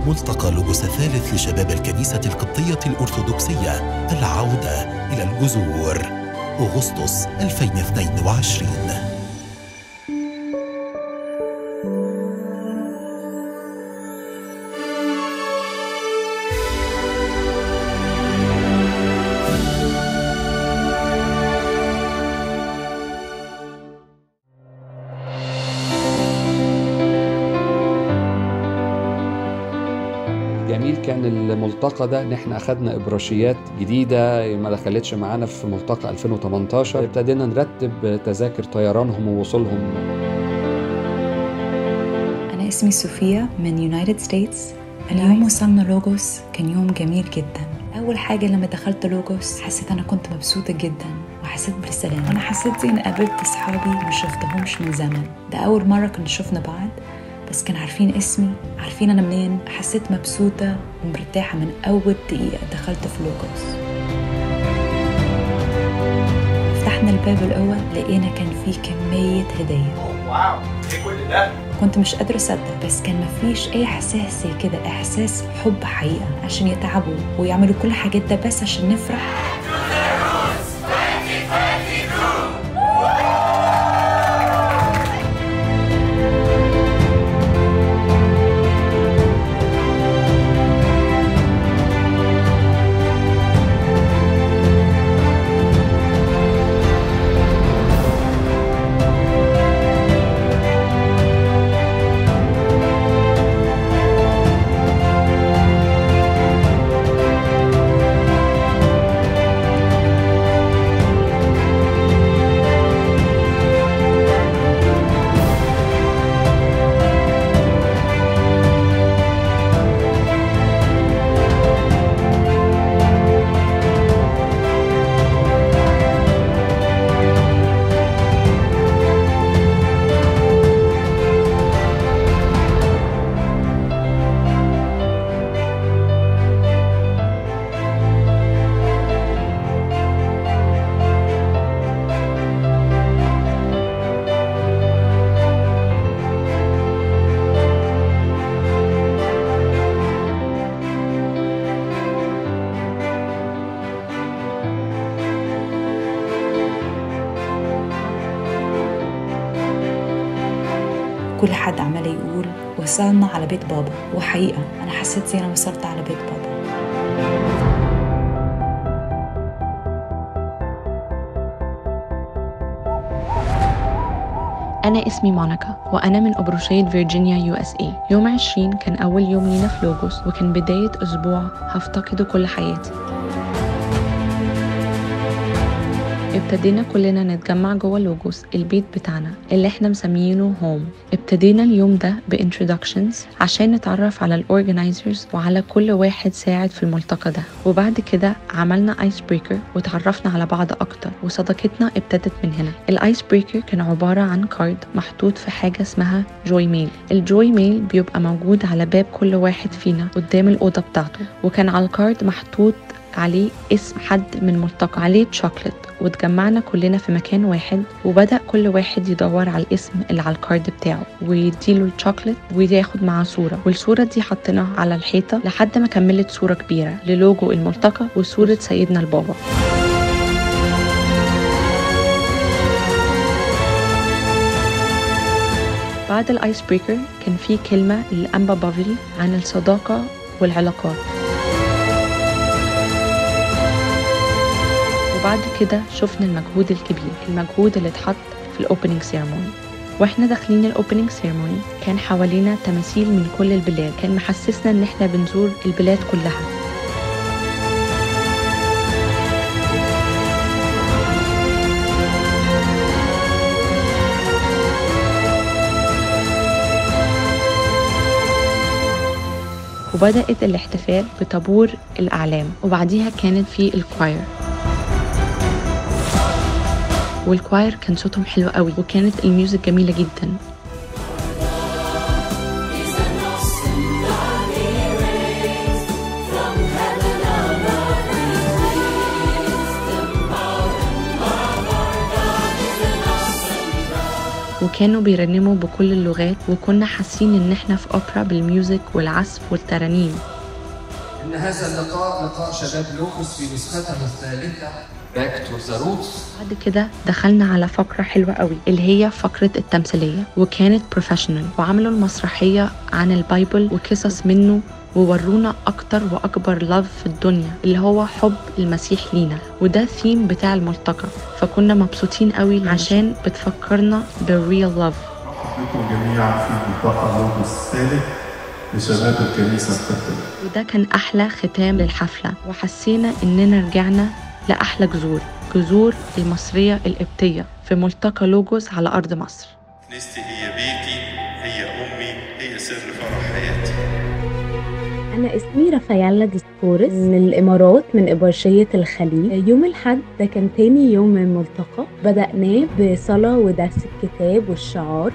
ملتقى لوجوس الثالث لشباب الكنيسة القبطية الأرثوذكسية العودة إلى الجذور أغسطس 2022 جميل كان الملتقى ده ان احنا اخدنا ابراشيات جديده ما دخلتش معانا في ملتقى 2018 ابتدينا نرتب تذاكر طيرانهم ووصولهم أنا اسمي صوفيا من يونايتد ستيتس اليوم وصلنا لوجوس كان يوم جميل جدا أول حاجة لما دخلت لوجوس حسيت أنا كنت مبسوطة جدا وحسيت بالسلام أنا حسيت زي إني قابلت أصحابي ما شفتهمش من زمن ده أول مرة كنا شفنا بعض بس كانوا عارفين اسمي عارفين أنا منين حسيت مبسوطة ومرتاحة من أول دقيقة دخلت في لوجوس فتحنا الباب الأول لقينا كان فيه كمية هدايا واو ايه كل ده؟ كنت مش قادرة أصدق بس كان مفيش أي إحساس زي كده إحساس حب حقيقة عشان يتعبوا ويعملوا كل الحاجات ده بس عشان نفرح كل حد عمال يقول وصلنا على بيت بابا وحقيقة أنا حسيت زي أنا وصلت على بيت بابا أنا اسمي مونيكا وأنا من أبروشية فيرجينيا يو اس اي يوم 20 كان أول يوم لينا في لوجوس وكان بداية أسبوع هفتقده كل حياتي ابتدينا كلنا نتجمع جوه لوجوس البيت بتاعنا اللي احنا مسميينه هوم ابتدينا اليوم ده بانترودكشنز عشان نتعرف على الاورجنايزرز وعلى كل واحد ساعد في الملتقى ده وبعد كده عملنا ايس بريكر وتعرفنا على بعض اكتر وصداقتنا ابتدت من هنا الايس بريكر كان عباره عن كارد محطوط في حاجه اسمها جوي ميل الجوي ميل بيبقى موجود على باب كل واحد فينا قدام الاوضه بتاعته وكان على الكارد محطوط عليه اسم حد من الملتقى عليه تشوكلت واتجمعنا كلنا في مكان واحد وبدأ كل واحد يدور على الاسم اللي على الكارد بتاعه ويديله الشوكلت وياخد معاه صورة والصورة دي حطيناها على الحيطة لحد ما كملت صورة كبيرة للوجو الملتقى وصورة سيدنا البابا بعد الايس بريكر كان في كلمة للأنبا بافلي عن الصداقة والعلاقات وبعد كده شفنا المجهود الكبير المجهود اللي اتحط في الاوبننج سيرموني واحنا داخلين الاوبننج سيرموني كان حوالينا تماثيل من كل البلاد كان محسسنا ان احنا بنزور البلاد كلها وبدأت الاحتفال بطابور الأعلام وبعديها كانت في الكواير والكواير كان صوتهم حلو قوي وكانت الميوزك جميلة جدا وكانوا بيرنموا بكل اللغات وكنا حاسين ان احنا في اوبرا بالميوزك والعزف والترانيم إن هذا اللقاء لقاء شباب لوكوس في نسختها الثالثة باك تو ذا روتس بعد كده دخلنا على فقرة حلوة قوي اللي هي فقرة التمثيلية وكانت بروفيشنال وعملوا المسرحية عن البايبل وقصص منه وورونا أكتر وأكبر لاف في الدنيا اللي هو حب المسيح لينا وده الثيم بتاع الملتقى فكنا مبسوطين قوي عشان بتفكرنا بالريال لاف بكم جميعا في ملتقى لوجوس الثالث لشباب الكنيسة القبطية وده كان أحلى ختام للحفلة وحسينا إننا رجعنا لأحلى جذور جذور المصرية القبطية في ملتقى لوجوس على أرض مصر كنيستي هي بيتي هي أمي هي سر فرح حياتي أنا اسمي رافايالا ديسكورس من الإمارات من إبرشية الخليل يوم الحد ده كان تاني يوم من الملتقى بدأناه بصلاة ودرس الكتاب والشعار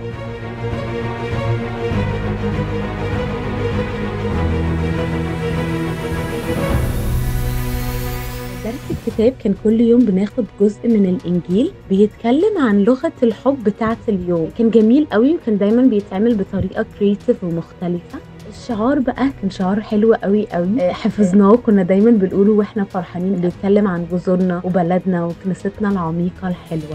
درس الكتاب كان كل يوم بناخد جزء من الإنجيل بيتكلم عن لغة الحب بتاعة اليوم كان جميل قوي وكان دايما بيتعمل بطريقة كريتيف ومختلفة الشعار بقى كان شعار حلو قوي قوي آه، حفظناه كنا دايما بنقوله واحنا فرحانين بيتكلم عن جذورنا وبلدنا وكنيستنا العميقة الحلوة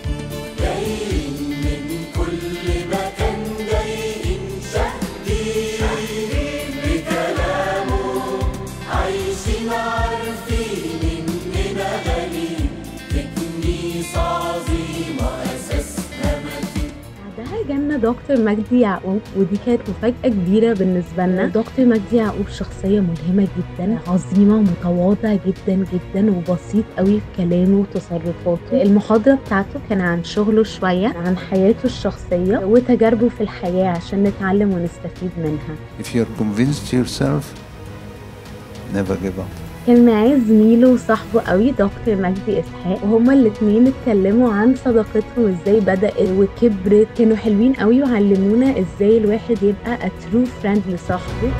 بعدها جالنا دكتور مجدي يعقوب ودي كانت مفاجأة كبيرة بالنسبة لنا دكتور مجدي يعقوب شخصية ملهمة جدا عظيمة متواضع جدا جدا وبسيط قوي في كلامه وتصرفاته المحاضرة بتاعته كان عن شغله شوية عن حياته الشخصية وتجاربه في الحياة عشان نتعلم ونستفيد منها If you're convinced yourself, never give up. كان معاه زميله وصاحبه قوي دكتور مجدي اسحاق وهما الاتنين اتكلموا عن صداقتهم ازاي بدأت وكبرت كانوا حلوين قوي وعلمونا ازاي الواحد يبقى a true friend لصاحبه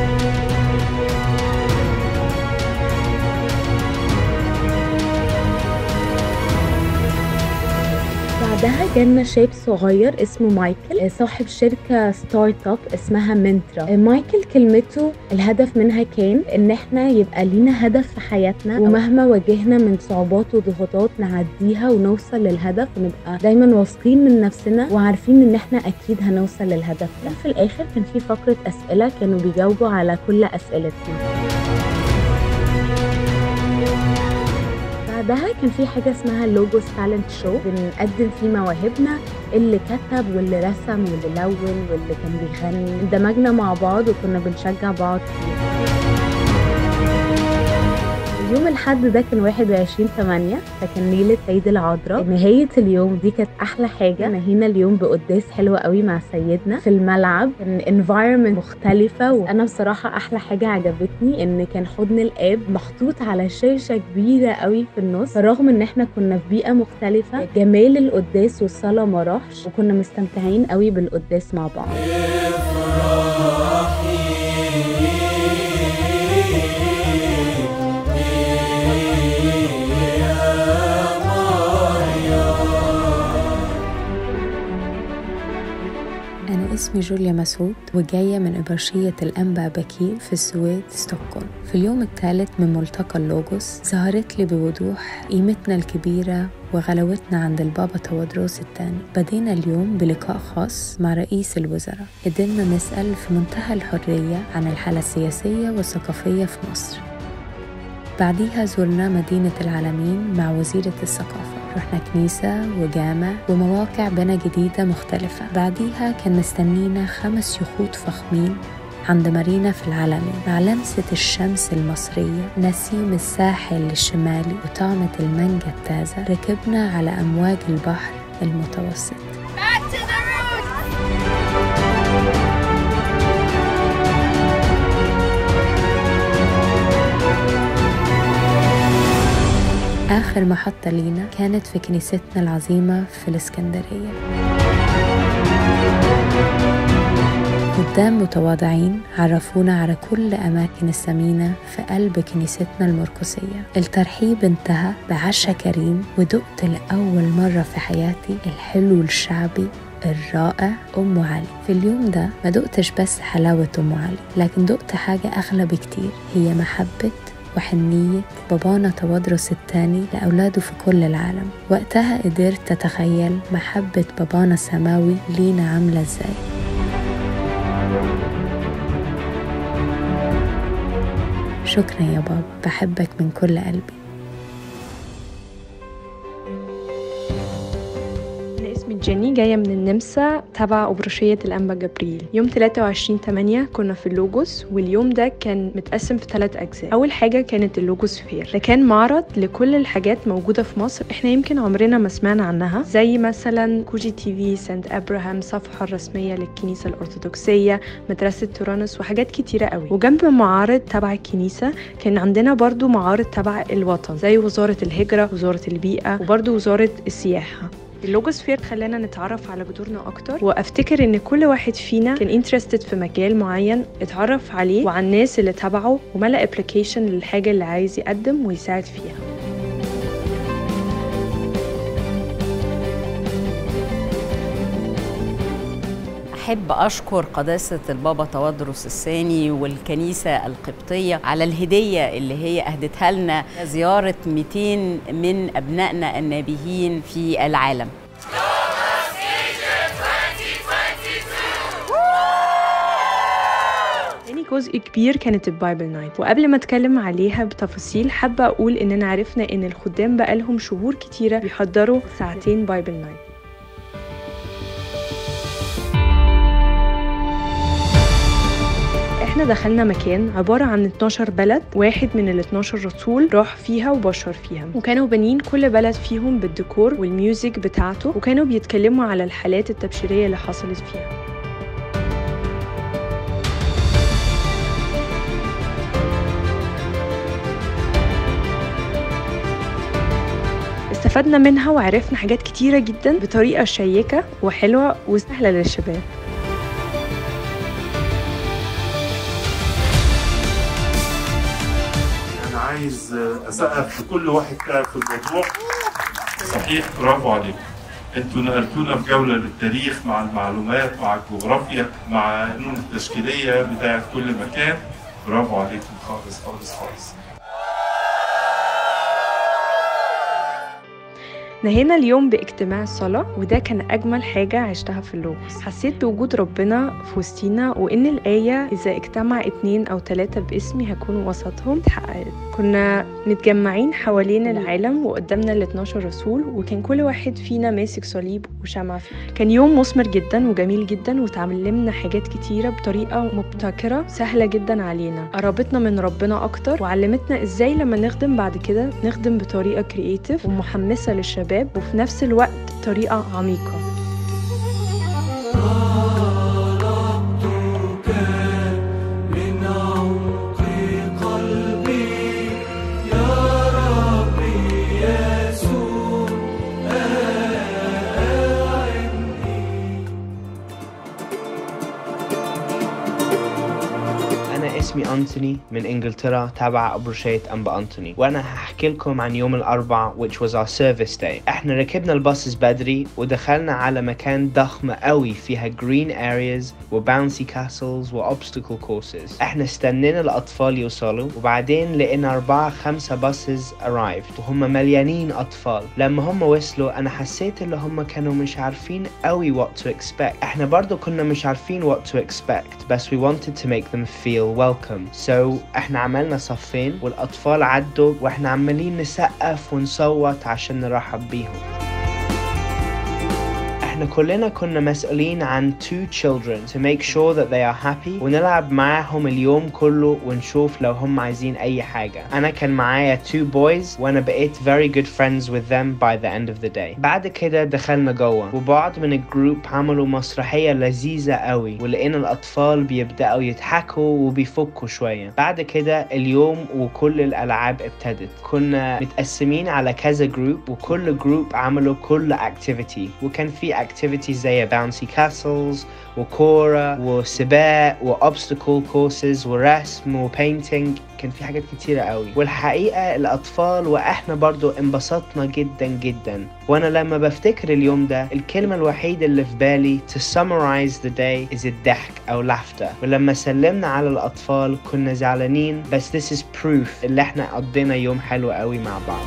بعدها جالنا شاب صغير اسمه مايكل صاحب شركة ستارت اب اسمها منترا مايكل كلمته الهدف منها كان ان احنا يبقى لينا هدف في حياتنا ومهما واجهنا من صعوبات وضغوطات نعديها ونوصل للهدف ونبقى دايما واثقين من نفسنا وعارفين ان احنا اكيد هنوصل للهدف ده في الاخر كان في فقرة اسئلة كانوا بيجاوبوا على كل اسئلتنا بعدها كان في حاجة اسمها لوجوس تالنت شو بنقدم فيه مواهبنا اللي كتب واللي رسم واللي لون واللي كان بيغني اندمجنا مع بعض وكنا بنشجع بعض فيه يوم الحد ده كان 21 8 فكان ليلة عيد العذراء نهاية اليوم دي كانت أحلى حاجة نهينا اليوم بقداس حلوة قوي مع سيدنا في الملعب كان environment مختلفة وأنا بصراحة أحلى حاجة عجبتني إن كان حضن الآب محطوط على شاشة كبيرة قوي في النص بالرغم إن إحنا كنا في بيئة مختلفة جمال القداس والصلاة ما راحش وكنا مستمتعين قوي بالقداس مع بعض أنا اسمي جوليا مسعود وجاية من إبرشية الأنبا بكير في السويد ستوكهولم في اليوم الثالث من ملتقى اللوجوس ظهرت لي بوضوح قيمتنا الكبيرة وغلاوتنا عند البابا تودروس الثاني بدينا اليوم بلقاء خاص مع رئيس الوزراء قدرنا نسأل في منتهى الحرية عن الحالة السياسية والثقافية في مصر بعديها زرنا مدينة العالمين مع وزيرة الثقافة رحنا كنيسة وجامع ومواقع بنا جديدة مختلفة بعديها كان مستنينا خمس يخوت فخمين عند مارينا في العالمين مع لمسة الشمس المصرية نسيم الساحل الشمالي وطعمة المانجا التازة ركبنا على أمواج البحر المتوسط آخر محطة لينا كانت في كنيستنا العظيمة في الإسكندرية خدام متواضعين عرفونا على كل أماكن الثمينة في قلب كنيستنا المرقسية الترحيب انتهى بعشاء كريم ودقت لأول مرة في حياتي الحلو الشعبي الرائع أم علي في اليوم ده ما دقتش بس حلاوة أم علي لكن دقت حاجة أغلى بكتير هي محبة وحنية بابانا توادرس الثاني لأولاده في كل العالم وقتها قدرت أتخيل محبة بابانا السماوي لينا عاملة إزاي شكرا يا بابا بحبك من كل قلبي أنا اسمي جيني جاية من النمسا تبع أبرشية الأنبا جبريل يوم 23 8 كنا في اللوجوس واليوم ده كان متقسم في ثلاث أجزاء أول حاجة كانت اللوجوس فير ده كان معرض لكل الحاجات موجودة في مصر احنا يمكن عمرنا ما سمعنا عنها زي مثلا كوجي تي في سانت أبراهام صفحة الرسمية للكنيسة الأرثوذكسية مدرسة تورانوس وحاجات كتيرة قوي وجنب معارض تبع الكنيسة كان عندنا برضو معارض تبع الوطن زي وزارة الهجرة وزارة البيئة وبرضو وزارة السياحة اللوجوس فير خلانا نتعرف على جذورنا اكتر وافتكر ان كل واحد فينا كان انترستد في مجال معين اتعرف عليه وعلى الناس اللي تبعه وملأ ابلكيشن للحاجه اللي عايز يقدم ويساعد فيها أحب أشكر قداسة البابا توادرس الثاني والكنيسة القبطية على الهدية اللي هي أهدتها لنا زيارة 200 من أبنائنا النابهين في العالم تاني جزء كبير كانت البايبل نايت وقبل ما اتكلم عليها بتفاصيل حابة اقول اننا عرفنا ان الخدام بقالهم شهور كتيرة بيحضروا ساعتين بايبل نايت احنا دخلنا مكان عبارة عن 12 بلد واحد من ال 12 رسول راح فيها وبشر فيها وكانوا بانيين كل بلد فيهم بالديكور والميوزك بتاعته وكانوا بيتكلموا على الحالات التبشيرية اللي حصلت فيها استفدنا منها وعرفنا حاجات كتيرة جدا بطريقة شيقة وحلوة وسهلة للشباب أنا عايز أسقف لكل واحد تعب في الموضوع صحيح برافو عليكم انتوا نقلتونا في جوله للتاريخ مع المعلومات مع الجغرافيا مع الفنون التشكيليه بتاعت كل مكان برافو عليكم خالص خالص خالص نهينا اليوم باجتماع صلاة وده كان أجمل حاجة عشتها في اللوجوس حسيت بوجود ربنا في وسطينا وإن الآية إذا اجتمع اتنين أو تلاتة باسمي هكون وسطهم اتحققت كنا متجمعين حوالين العالم وقدامنا ال 12 رسول وكان كل واحد فينا ماسك صليب وشمعة فيه كان يوم مثمر جدا وجميل جدا وتعلمنا حاجات كتيرة بطريقة مبتكرة سهلة جدا علينا قربتنا من ربنا أكتر وعلمتنا إزاي لما نخدم بعد كده نخدم بطريقة كرييتيف ومحمسة للشباب وفي نفس الوقت طريقة عميقة من عمق قلبي يا ربي يسوع أنا اسمي أنتوني من إنجلترا تابع أبرشية أنبا أنتوني وأنا هحكي لكم عن يوم الأربع which was our service day إحنا ركبنا الباصز بدري ودخلنا على مكان ضخم قوي فيها green areas وباونسي castles وobstacle courses إحنا استنينا الأطفال يوصلوا وبعدين لقينا أربعة خمسة باصز arrived وهم مليانين أطفال لما هم وصلوا أنا حسيت اللي هم كانوا مش عارفين قوي what to expect إحنا برضو كنا مش عارفين what to expect بس we wanted to make them feel welcome so احنا عملنا صفين والاطفال عدوا واحنا عمالين نسقف ونصوت عشان نرحب بيهم احنا كلنا كنا مسؤولين عن two children to make sure that they are happy ونلعب معاهم اليوم كله ونشوف لو هم عايزين اي حاجة انا كان معايا two boys وانا بقيت very good friends with them by the end of the day بعد كده دخلنا جوه وبعض من الجروب عملوا مسرحية لذيذة قوي ولقينا الاطفال بيبدأوا يضحكوا وبيفكوا شوية بعد كده اليوم وكل الالعاب ابتدت كنا متقسمين على كذا جروب وكل جروب عملوا كل activity وكان في activities زي bouncy castles وكورة وسباق وobstacle courses ورسم وبينتينج كان في حاجات كتيرة قوي والحقيقة الأطفال وإحنا برضو انبسطنا جدا جدا وأنا لما بفتكر اليوم ده الكلمة الوحيدة اللي في بالي to summarize the day is الضحك أو laughter ولما سلمنا على الأطفال كنا زعلانين بس this is proof اللي إحنا قضينا يوم حلو قوي مع بعض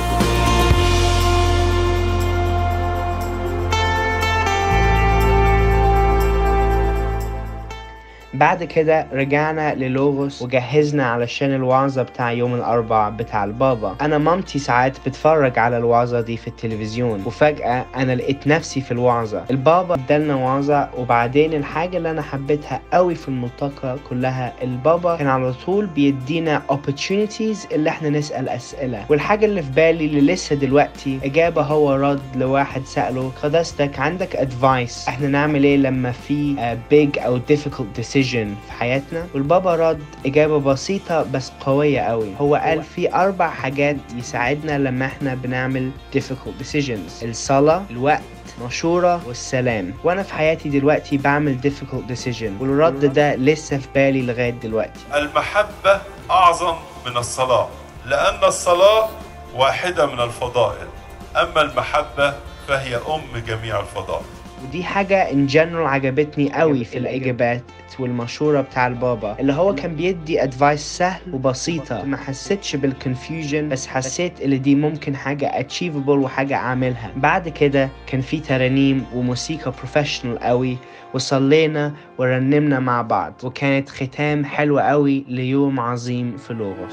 بعد كده رجعنا للوغوس وجهزنا علشان الوعظة بتاع يوم الأربع بتاع البابا أنا مامتي ساعات بتفرج على الوعظة دي في التلفزيون وفجأة أنا لقيت نفسي في الوعظة البابا ادالنا وعظة وبعدين الحاجة اللي أنا حبيتها قوي في الملتقى كلها البابا كان على طول بيدينا opportunities اللي احنا نسأل أسئلة والحاجة اللي في بالي اللي لسه دلوقتي إجابة هو رد لواحد سأله قداستك عندك advice احنا نعمل ايه لما في uh, big أو difficult decision في حياتنا والبابا رد إجابة بسيطة بس قوية قوي هو قال في أربع حاجات يساعدنا لما احنا بنعمل difficult decisions الصلاة الوقت مشورة والسلام وانا في حياتي دلوقتي بعمل difficult decision والرد ده لسه في بالي لغاية دلوقتي المحبة أعظم من الصلاة لأن الصلاة واحدة من الفضائل أما المحبة فهي أم جميع الفضائل ودي حاجة in general عجبتني قوي في الإجابات والمشورة بتاع البابا اللي هو كان بيدي ادفايس سهل وبسيطة ما حسيتش بالكونفيوجن بس حسيت اللي دي ممكن حاجة achievable وحاجة أعملها بعد كده كان في ترانيم وموسيقى بروفيشنال قوي وصلينا ورنمنا مع بعض وكانت ختام حلوة قوي ليوم عظيم في لوغوس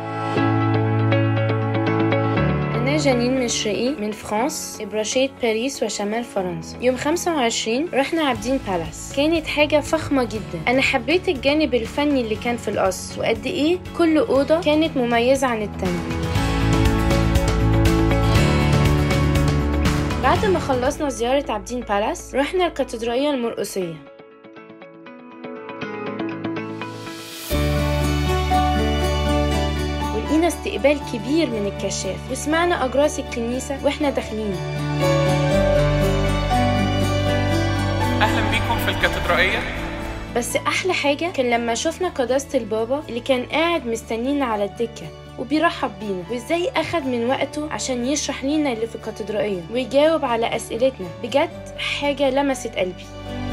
أنا جانين مشرقي من فرنسا إبراشية باريس وشمال فرنسا يوم 25 رحنا عابدين بالاس كانت حاجة فخمة جدا أنا حبيت الجانب الفني اللي كان في القصر وقد إيه كل أوضة كانت مميزة عن التانية بعد ما خلصنا زيارة عابدين بالاس رحنا الكاتدرائية المرقسية ولقينا استقبال كبير من الكشاف وسمعنا أجراس الكنيسة وإحنا داخلين اهلا بيكم في الكاتدرائيه بس أحلى حاجة كان لما شفنا قداسة البابا اللي كان قاعد مستنينا على الدكة وبيرحب بينا وازاي اخد من وقته عشان يشرح لينا اللي في الكاتدرائية ويجاوب على اسئلتنا بجد حاجة لمست قلبي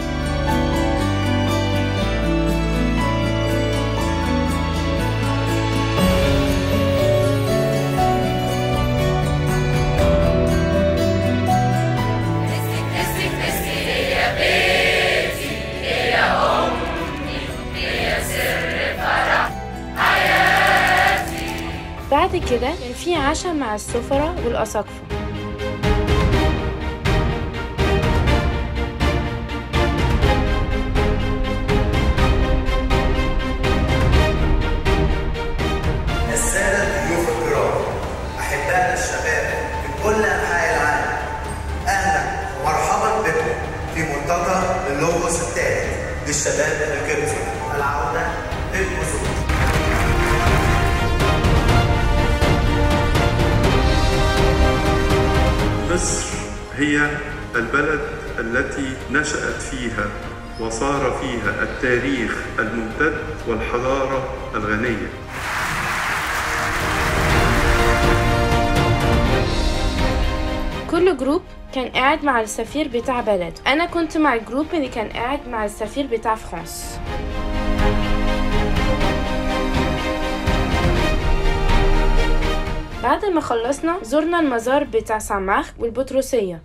بعد كده كان في عشاء مع السفراء والأساقفة السادة ضيوف الكرام أحبائنا الشباب من كل أنحاء العالم أهلا ومرحبا بكم في ملتقى اللوغوس الثالث للشباب القبطي العودة للجذور مصر هي البلد التي نشأت فيها وصار فيها التاريخ الممتد والحضارة الغنية كل جروب كان قاعد مع السفير بتاع بلده أنا كنت مع الجروب اللي كان قاعد مع السفير بتاع فرنسا بعد ما خلصنا زرنا المزار بتاع ساماخ والبطرسية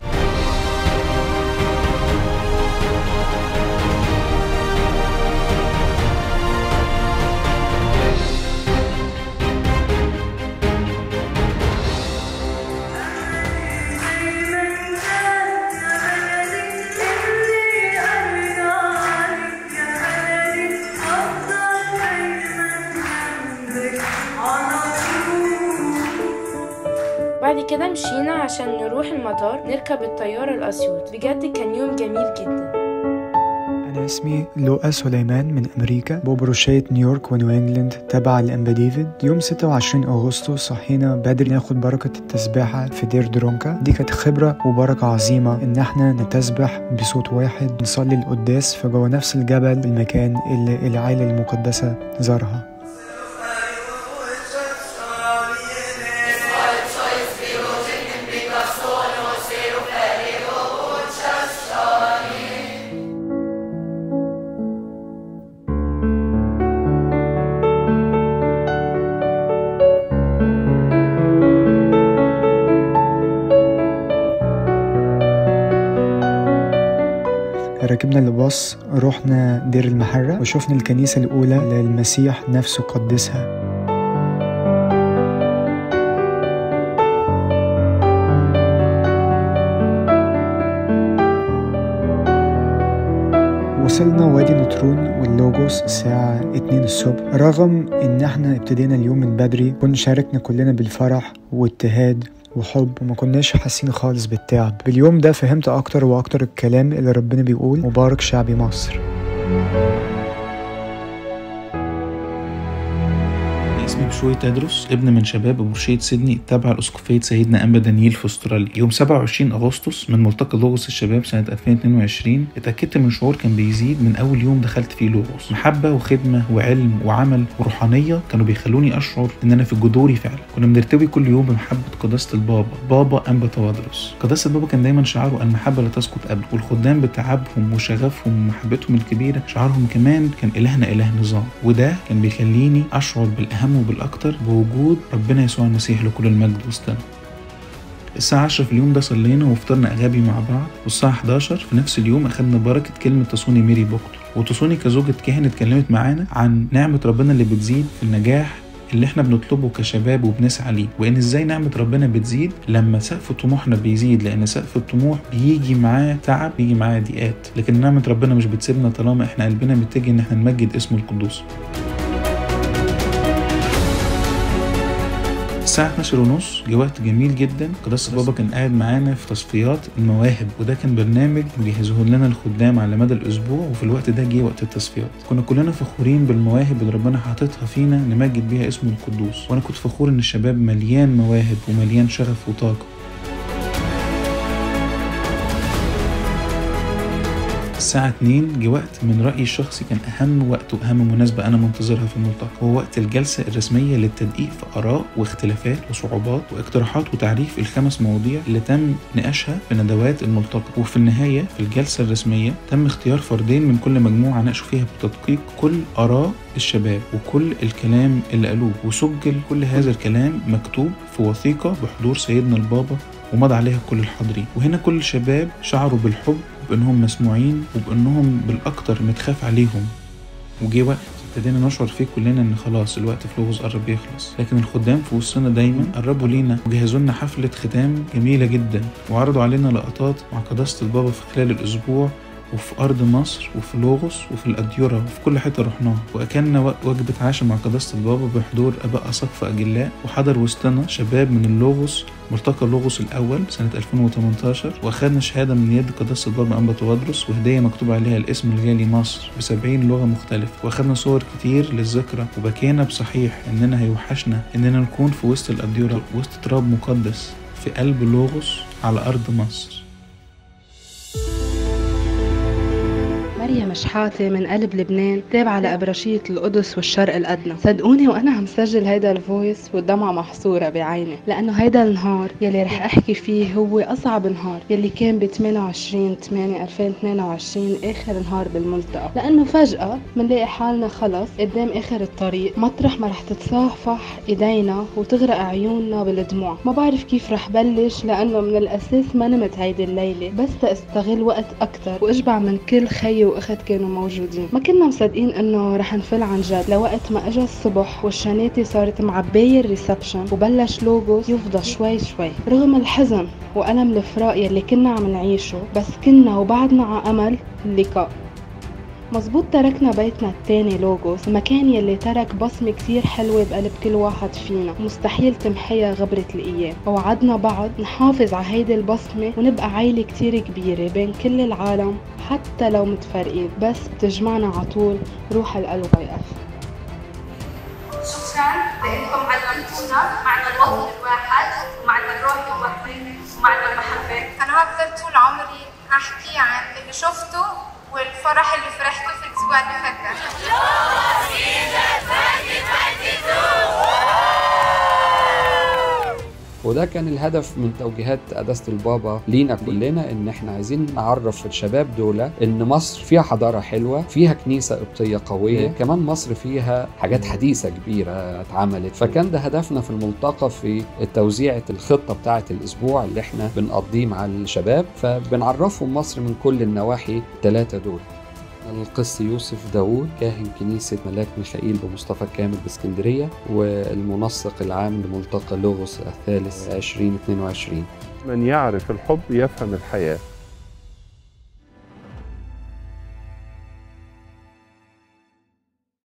بعد كده مشينا عشان نروح المطار نركب الطيارة الأسيوط بجد كان يوم جميل جدا أنا اسمي لؤى سليمان من أمريكا ببروشية نيويورك ونيو إنجلاند تبع الأنبا ديفيد يوم 26 أغسطس صحينا بدري ناخد بركة التسبيحة في دير درونكا دي كانت خبرة وبركة عظيمة إن احنا نتسبح بصوت واحد نصلي القداس في جوه نفس الجبل المكان اللي العائلة المقدسة زارها ركبنا الباص رحنا دير المحرة وشفنا الكنيسة الأولى للمسيح نفسه قدسها وصلنا وادي نطرون واللوجوس الساعة 2 الصبح رغم ان احنا ابتدينا اليوم من بدري كنا شاركنا كلنا بالفرح واتهاد وحب وما كناش حاسين خالص بالتعب باليوم ده فهمت اكتر واكتر الكلام اللي ربنا بيقول مبارك شعبي مصر اسمي بشوي تدرس ابن من شباب بورشية سيدني التابعة لأسقفية سيدنا أنبا دانييل في أستراليا يوم 27 أغسطس من ملتقى لوغوس الشباب سنة 2022 اتأكدت من شعور كان بيزيد من أول يوم دخلت فيه لوغوس محبة وخدمة وعلم وعمل وروحانية كانوا بيخلوني أشعر إن أنا في جذوري فعلا كنا بنرتوي كل يوم بمحبة قداسة البابا بابا أنبا توادرس قداسة البابا كان دايما شعاره المحبة لا تسقط أبدا والخدام بتعبهم وشغفهم ومحبتهم الكبيرة شعارهم كمان كان إلهنا إله نظام وده كان بيخليني أشعر بالأهم وبالأكتر بوجود ربنا يسوع المسيح لكل المجد وسطنا الساعة 10 في اليوم ده صلينا وفطرنا أغابي مع بعض والساعة 11 في نفس اليوم أخدنا بركة كلمة تصوني ميري بوكتور وتصوني كزوجة كاهن اتكلمت معانا عن نعمة ربنا اللي بتزيد في النجاح اللي احنا بنطلبه كشباب وبنسعى ليه وان ازاي نعمه ربنا بتزيد لما سقف طموحنا بيزيد لان سقف الطموح بيجي معاه تعب بيجي معاه ضيقات لكن نعمه ربنا مش بتسيبنا طالما احنا قلبنا متجه ان احنا نمجد اسمه القدوس الساعة 12 ونص جه وقت جميل جدا قداسة بابا كان قاعد معانا في تصفيات المواهب وده كان برنامج بيجهزوه لنا الخدام على مدى الأسبوع وفي الوقت ده جه وقت التصفيات كنا كلنا فخورين بالمواهب اللي ربنا حاططها فينا نمجد بيها اسمه القدوس وأنا كنت فخور إن الشباب مليان مواهب ومليان شغف وطاقة الساعة 2 جه وقت من رأيي الشخصي كان أهم وقت وأهم مناسبة أنا منتظرها في الملتقى هو وقت الجلسة الرسمية للتدقيق في آراء واختلافات وصعوبات واقتراحات وتعريف الخمس مواضيع اللي تم نقاشها في ندوات الملتقى وفي النهاية في الجلسة الرسمية تم اختيار فردين من كل مجموعة ناقشوا فيها بتدقيق كل آراء الشباب وكل الكلام اللي قالوه وسجل كل هذا الكلام مكتوب في وثيقة بحضور سيدنا البابا ومضى عليها كل الحاضرين وهنا كل الشباب شعروا بالحب بانهم مسموعين وبانهم بالاكتر متخاف عليهم وجه وقت ابتدينا نشعر فيه كلنا ان خلاص الوقت في لغز قرب يخلص لكن الخدام في وسطنا دايما قربوا لينا وجهزوا لنا حفله ختام جميله جدا وعرضوا علينا لقطات مع قداسه البابا في خلال الاسبوع وفي أرض مصر وفي لوغوس وفي الأديرة وفي كل حتة رحناها وأكلنا وجبة عشاء مع قداسة البابا بحضور آباء أساقفة أجلاء وحضر وسطنا شباب من اللوغوس ملتقى لوغوس الأول سنة 2018 وأخدنا شهادة من يد قداسة البابا أنبا توادرس وهدية مكتوب عليها الاسم الغالي مصر بسبعين لغة مختلفة وأخدنا صور كتير للذكرى وبكينا بصحيح إننا هيوحشنا إننا نكون في وسط الأديرة وسط تراب مقدس في قلب لوغوس على أرض مصر مريم شحاتة من قلب لبنان تابعة لأبرشية القدس والشرق الأدنى صدقوني وأنا عم سجل هيدا الفويس والدمعة محصورة بعيني لأنه هيدا النهار يلي رح أحكي فيه هو أصعب نهار يلي كان ب 28 8 2022 آخر نهار بالملتقى لأنه فجأة منلاقي حالنا خلص قدام آخر الطريق مطرح ما رح تتصافح إيدينا وتغرق عيوننا بالدموع ما بعرف كيف رح بلش لأنه من الأساس ما نمت هيدي الليلة بس تستغل وقت أكتر وأشبع من كل خي واخت كانوا موجودين ما كنا مصدقين انه رح نفل عن جد لوقت ما اجى الصبح والشناتي صارت معباية الريسبشن وبلش لوجوس يفضى شوي شوي رغم الحزن وألم الفراق يلي كنا عم نعيشه بس كنا وبعدنا على أمل اللقاء مظبوط تركنا بيتنا التاني لوجوس المكان يلي ترك بصمة كتير حلوة بقلب كل واحد فينا مستحيل تمحيها غبرة الأيام ووعدنا بعض نحافظ على هيدي البصمة ونبقى عيلة كتير كبيرة بين كل العالم حتى لو متفرقين بس بتجمعنا عطول روح القلب يقف شكرا لانكم علمتونا معنى الوطن الواحد ومعنى الروح الوحده ومعنى المحبه انا هفضل طول عمري احكي عن اللي شفته والفرح اللي فرحته في الاسبوع اللي فات وده كان الهدف من توجيهات قداسة البابا لينا كلنا ان احنا عايزين نعرف الشباب دول ان مصر فيها حضارة حلوة فيها كنيسة قبطية قوية كمان مصر فيها حاجات حديثة كبيرة اتعملت فكان ده هدفنا في الملتقى في توزيعة الخطة بتاعة الاسبوع اللي احنا بنقضيه مع الشباب فبنعرفهم مصر من كل النواحي الثلاثة دول القس يوسف داوود كاهن كنيسة ملاك ميخائيل بمصطفى كامل باسكندرية والمنسق العام لملتقى لوغوس الثالث 2022 من يعرف الحب يفهم الحياة